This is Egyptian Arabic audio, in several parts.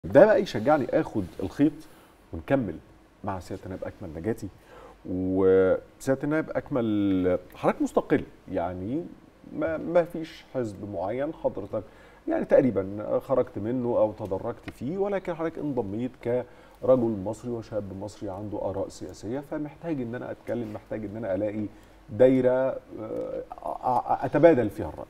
ده بقى يشجعني اخد الخيط ونكمل مع سياده النائب اكمل نجاتي وسياده النائب اكمل حضرتك مستقل يعني ما, ما فيش حزب معين حضرتك يعني تقريبا خرجت منه او تدرجت فيه ولكن حضرتك انضميت كرجل مصري وشاب مصري عنده اراء سياسيه فمحتاج ان انا اتكلم محتاج ان انا الاقي دايره اتبادل فيها الراي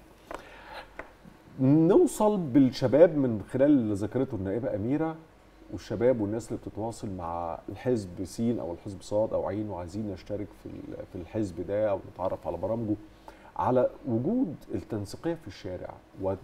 نوصل بالشباب من خلال اللي ذكرته النائبه اميره والشباب والناس اللي بتتواصل مع الحزب س او الحزب ص او عين وعايزين نشترك في في الحزب ده او نتعرف على برامجه على وجود التنسيقيه في الشارع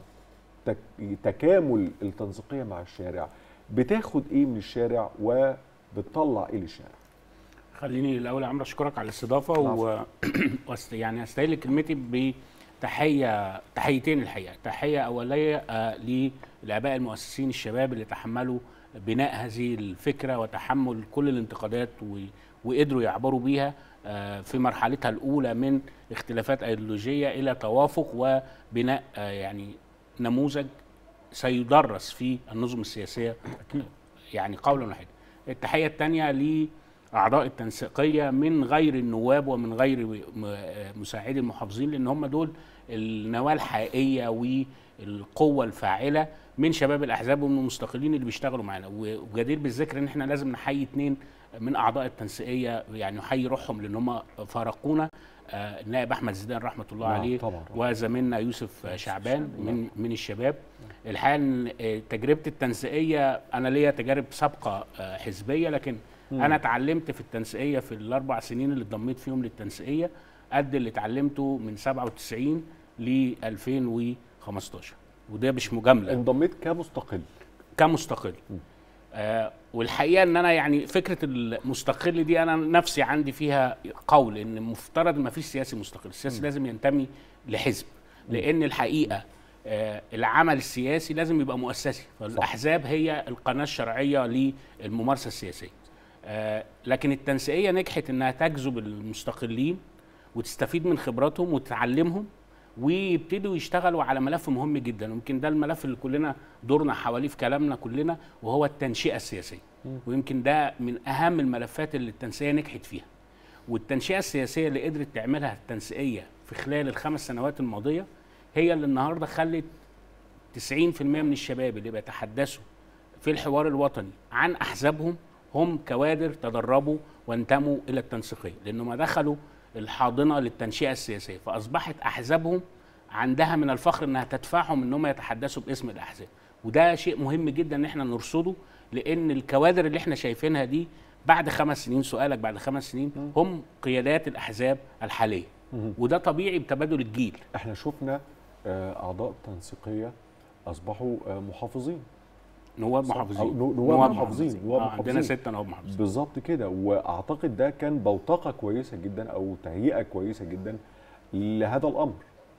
وتكامل التنسيقيه مع الشارع بتاخد ايه من الشارع وبتطلع ايه للشارع خليني الاول يا عمرو اشكرك على الاستضافه و... وست... يعني استهل كلمتي بتحيه تحيتين الحقيقه تحيه اوليه آه للاباء المؤسسين الشباب اللي تحملوا بناء هذه الفكره وتحمل كل الانتقادات و... وقدروا يعبروا بيها آه في مرحلتها الاولى من اختلافات ايديولوجيه الى توافق وبناء آه يعني نموذج سيدرس في النظم السياسيه اكيد يعني قولا واحدا التحيه الثانيه لاعضاء التنسيقيه من غير النواب ومن غير مساعدي المحافظين لان هم دول النواه الحقيقيه والقوه الفاعله من شباب الاحزاب ومن المستقلين اللي بيشتغلوا معانا وجدير بالذكر ان احنا لازم نحيي اثنين من اعضاء التنسيقيه يعني نحيي روحهم لان هم فارقونا آه النائب احمد زيدان رحمه الله نعم عليه طبعا. وزميلنا يوسف شعبان من من الشباب الحقيقه تجربه التنسيقيه انا ليا تجارب سابقه آه حزبيه لكن م. انا اتعلمت في التنسيقيه في الاربع سنين اللي اتضميت فيهم للتنسيقيه قد اللي اتعلمته من 97 ل 2015 وده مش مجامله انضميت كمستقل كمستقل آه والحقيقه ان انا يعني فكره المستقل دي انا نفسي عندي فيها قول ان مفترض ما فيش سياسي مستقل السياسي م. لازم ينتمي لحزب لان الحقيقه آه العمل السياسي لازم يبقى مؤسسي فالاحزاب هي القناه الشرعيه للممارسه السياسيه آه لكن التنسيقيه نجحت انها تجذب المستقلين وتستفيد من خبراتهم وتعلمهم ويبتدوا يشتغلوا على ملف مهم جدا يمكن ده الملف اللي كلنا دورنا حواليه في كلامنا كلنا وهو التنشئه السياسيه ويمكن ده من اهم الملفات اللي التنسيقيه نجحت فيها والتنشئه السياسيه اللي قدرت تعملها التنسيقيه في خلال الخمس سنوات الماضيه هي اللي النهارده خلت 90% من الشباب اللي بيتحدثوا في الحوار الوطني عن احزابهم هم كوادر تدربوا وانتموا الى التنسيقيه لانهم دخلوا الحاضنه للتنشئه السياسيه فاصبحت احزابهم عندها من الفخر انها تدفعهم ان هم يتحدثوا باسم الاحزاب وده شيء مهم جدا ان احنا نرصده لان الكوادر اللي احنا شايفينها دي بعد خمس سنين سؤالك بعد خمس سنين هم قيادات الاحزاب الحاليه وده طبيعي بتبادل الجيل احنا شفنا اعضاء تنسيقيه اصبحوا محافظين نواب محافظين نواب محافظين نواب آه عندنا ستة نواب محافظين بالظبط كده واعتقد ده كان بوتقه كويسه جدا او تهيئه كويسه جدا لهذا الامر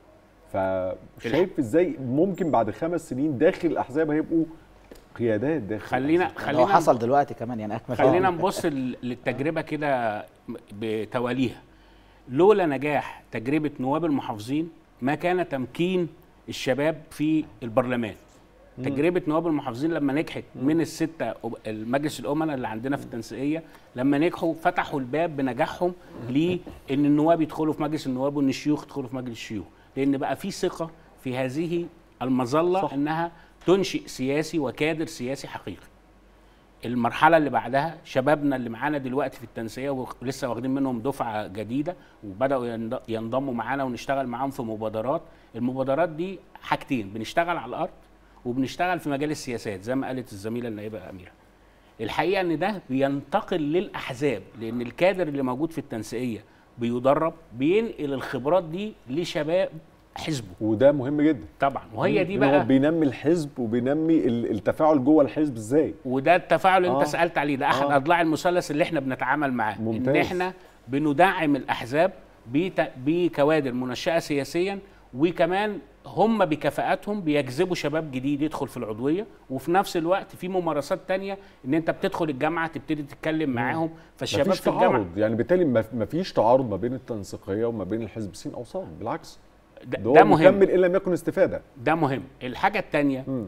فشايف ازاي ممكن بعد خمس سنين داخل الاحزاب هيبقوا قيادات داخل خلينا خلينا هو حصل دلوقتي كمان يعني اكمل خلينا نبص للتجربه كده بتواليها لولا نجاح تجربه نواب المحافظين ما كان تمكين الشباب في البرلمان تجربه نواب المحافظين لما نجحت من السته المجلس الامناء اللي عندنا في التنسيقيه لما نجحوا فتحوا الباب بنجاحهم لان النواب يدخلوا في مجلس النواب وان الشيوخ يدخلوا في مجلس الشيوخ لان بقى في ثقه في هذه المظله صح. انها تنشئ سياسي وكادر سياسي حقيقي المرحلة اللي بعدها شبابنا اللي معانا دلوقتي في التنسيقية ولسه واخدين منهم دفعة جديدة وبدأوا ينضموا معانا ونشتغل معاهم في مبادرات المبادرات دي حاجتين بنشتغل على الأرض وبنشتغل في مجال السياسات زي ما قالت الزميله النائبه اميره. الحقيقه ان ده بينتقل للاحزاب لان الكادر اللي موجود في التنسيقيه بيدرب بينقل الخبرات دي لشباب حزبه وده مهم جدا طبعا وهي دي بقى بينمي الحزب وبينمي التفاعل جوه الحزب ازاي وده التفاعل اللي آه. انت سالت عليه ده احد آه. اضلاع المثلث اللي احنا بنتعامل معاه ممتاز. ان احنا بندعم الاحزاب بكوادر منشاه سياسيا وكمان هم بكفاءاتهم بيجذبوا شباب جديد يدخل في العضويه وفي نفس الوقت في ممارسات تانية ان انت بتدخل الجامعه تبتدي تتكلم معاهم فالشباب مفيش في الجامعه تعارض يعني بالتالي مفيش تعارض ما بين التنسيقيه وما بين الحزب س او ص بالعكس ده, ده, ده هو مهم مكمل ان لم يكن استفاده ده مهم الحاجه الثانيه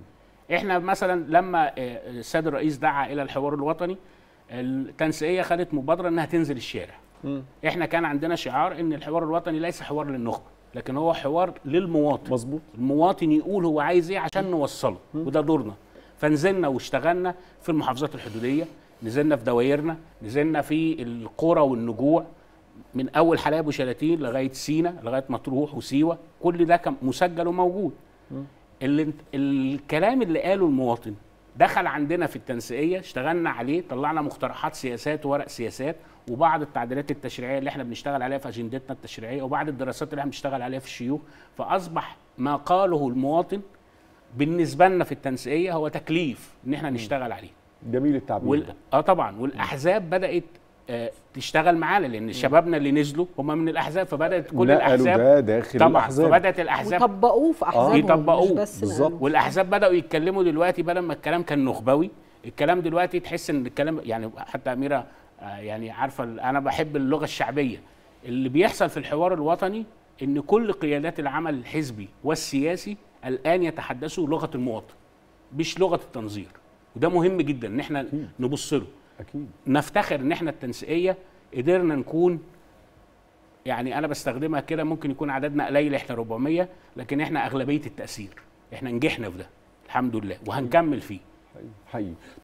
احنا مثلا لما آه، السيد الرئيس دعا الى الحوار الوطني التنسيقيه خدت مبادره انها تنزل الشارع مم. احنا كان عندنا شعار ان الحوار الوطني ليس حوار للنخبه لكن هو حوار للمواطن مظبوط المواطن يقول هو عايز ايه عشان نوصله وده دورنا فنزلنا واشتغلنا في المحافظات الحدوديه نزلنا في دوايرنا نزلنا في القرى والنجوع من اول حلايب وشلاتين لغايه سينا لغايه مطروح وسيوه كل ده كان مسجل وموجود اللي انت- الكلام اللي قاله المواطن دخل عندنا في التنسيقيه اشتغلنا عليه طلعنا مقترحات سياسات وورق سياسات وبعض التعديلات التشريعيه اللي احنا بنشتغل عليها في اجندتنا التشريعيه وبعض الدراسات اللي احنا بنشتغل عليها في الشيوخ فاصبح ما قاله المواطن بالنسبه لنا في التنسيقيه هو تكليف ان احنا نشتغل عليه جميل التعبير وال... اه طبعا والاحزاب بدات آه تشتغل معانا لان شبابنا اللي نزلوا هم من الاحزاب فبدات كل نقلوا الاحزاب ده داخل طبعا الأحزاب. فبدات الاحزاب وطبقوه في احزابهم يطبقوه. مش بس بالظبط. نقلوه. والاحزاب بداوا يتكلموا دلوقتي بدل ما الكلام كان نخبوي الكلام دلوقتي تحس ان الكلام يعني حتى اميره آه، يعني عارفه ال- انا بحب اللغه الشعبيه اللي بيحصل في الحوار الوطني ان كل قيادات العمل الحزبي والسياسي الان يتحدثوا لغه المواطن مش لغه التنظير وده مهم جدا ان احنا نبص له اكيد نفتخر ان احنا التنسيقيه قدرنا نكون يعني انا بستخدمها كده ممكن يكون عددنا قليل احنا 400 لكن احنا اغلبيه التاثير احنا نجحنا في ده الحمد لله وهنكمل فيه حقيقي حقيقي